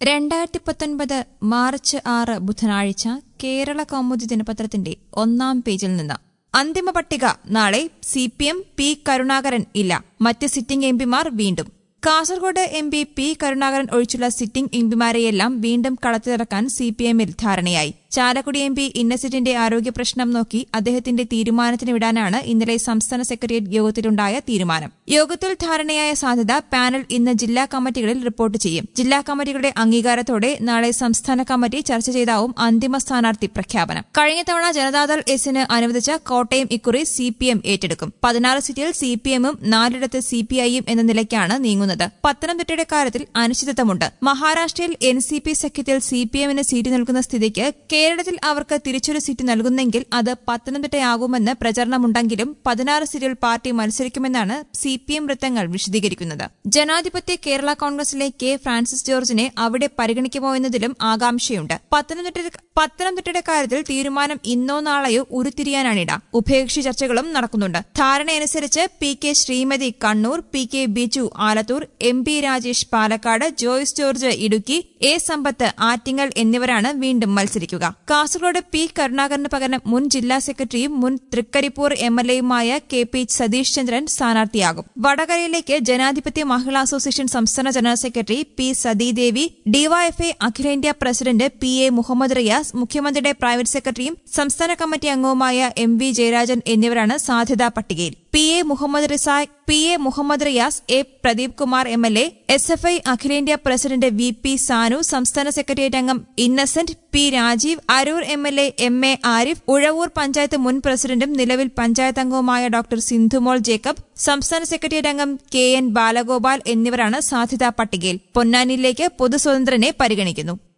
രണ്ടായിരത്തി പത്തൊൻപത് മാർച്ച് ആറ് ബുധനാഴ്ച കേരള കൗമുദി ദിനപത്രത്തിന്റെ ഒന്നാം പേജിൽ നിന്ന് അന്തിമ പട്ടിക നാളെ C P M P Karunakaran ഇല്ല മറ്റ് സിറ്റിംഗ് എംപിമാർ വീണ്ടും Kasaragod M P P Karunakaran ഒഴിച്ചുള്ള സിറ്റിംഗ് എംപിമാരെയെല്ലാം വീണ്ടും കളത്തിലിറക്കാൻ സി പി എമ്മിൽ ധാരണയായി ചാലക്കുടി എം പി ഇന്നസെന്റിന്റെ ആരോഗ്യ പ്രശ്നം നോക്കി അദ്ദേഹത്തിന്റെ തീരുമാനത്തിന് വിടാനാണ് ഇന്നലെ സംസ്ഥാന സെക്രട്ടേറിയറ്റ് യോഗത്തിലുണ്ടായ തീരുമാനം യോഗത്തിൽ ധാരണയായ സാധ്യത പാനൽ ഇന്ന് ജില്ലാ കമ്മിറ്റികളിൽ റിപ്പോർട്ട് ചെയ്യും ജില്ലാ കമ്മിറ്റികളുടെ അംഗീകാരത്തോടെ നാളെ സംസ്ഥാന കമ്മിറ്റി ചർച്ച ചെയ്താവും അന്തിമ സ്ഥാനാർത്ഥി പ്രഖ്യാപനം കഴിഞ്ഞ തവണ ജനതാദൾ എസിന് അനുവദിച്ച കോട്ടയം ഇക്കുറി സി പി എം ഏറ്റെടുക്കും പതിനാറ് സീറ്റിൽ സി പി എമ്മും നാലിടത്ത് സി പി ഐയും എന്ന നിലയ്ക്കാണ് നീങ്ങുന്നത് പത്തനംതിട്ടയുടെ കാര്യത്തിൽ അനിശ്ചിതത്വമുണ്ട് മഹാരാഷ്ട്രയിൽ എൻ സി പി സഖ്യത്തിൽ സി പി എമ്മിന് സീറ്റ് നൽകുന്ന സ്ഥിതിക്ക് കേരളത്തിൽ അവർക്ക് തിരിച്ചൊരു സീറ്റ് നൽകുന്നെങ്കിൽ അത് പത്തനംതിട്ടയാകുമെന്ന് പ്രചരണമുണ്ടെങ്കിലും പതിനാറ് സീറ്റിൽ പാർട്ടി മത്സരിക്കുമെന്നാണ് സി പി എം വൃത്തങ്ങൾ വിശദീകരിക്കുന്നത് ജനാധിപത്യ കേരള കോൺഗ്രസിലെ കെ ഫ്രാൻസിസ് ജോർജിനെ അവിടെ പരിഗണിക്കുമോ എന്നതിലും ആകാംക്ഷയുണ്ട് പത്തനംതിട്ട പത്തനംതിട്ടയുടെ കാര്യത്തിൽ തീരുമാനം ഇന്നോ നാളെയോ ഉരുത്തിരിയാനാണിട ഉഭയകക്ഷി ചർച്ചകളും നടക്കുന്നുണ്ട് ധാരണയനുസരിച്ച് P K Sreemathi Kannur P K Biju Alathur M P Rajesh Palakkad Joyce George Idukki A Sampath Attingal എന്നിവരാണ് വീണ്ടും മത്സരിക്കുക കാസർഗോഡ് പി കരുണാകരന് പകരം മുൻ ജില്ലാ സെക്രട്ടറിയും മുൻ തൃക്കരിപ്പൂർ എം എൽ എയുമായ കെ പി സതീഷ് ചന്ദ്രൻ സ്ഥാനാർത്ഥിയാകും വടകരയിലേക്ക് ജനാധിപത്യ മഹിളാ അസോസിയേഷൻ സംസ്ഥാന general secretary P Sathidevi D Y F I അഖിലേന്ത്യാ president P A Muhammad Riyas മുഖ്യമന്ത്രിയുടെ പ്രൈവറ്റ് സെക്രട്ടറിയും സംസ്ഥാന കമ്മിറ്റി അംഗവുമായ എം വി ജയരാജൻ എന്നിവരാണ് സാധ്യതാ പട്ടികയിൽ P A Muhammad Risakh P A Muhammad Riyas A Pradeep Kumar M L A S F I അഖിലേന്ത്യാ പ്രസിഡന്റ് വി പി സാനു സംസ്ഥാന സെക്രട്ടേറിയറ്റ് അംഗം Innocent P Rajeev Aroor M L A M A Arif Uzhavoor panchayat മുൻ പ്രസിഡന്റും നിലവിൽ പഞ്ചായത്ത് അംഗവുമായ ഡോക്ടർ സിന്ധുമോൾ ജേക്കബ് സംസ്ഥാന സെക്രട്ടേറിയറ്റ് അംഗം കെ എൻ ബാലഗോപാൽ എന്നിവരാണ് സാധ്യതാ പട്ടികയിൽ പൊന്നാനിയിലേക്ക് പൊതുസ്വതന്ത്രനെ പരിഗണിക്കുന്നു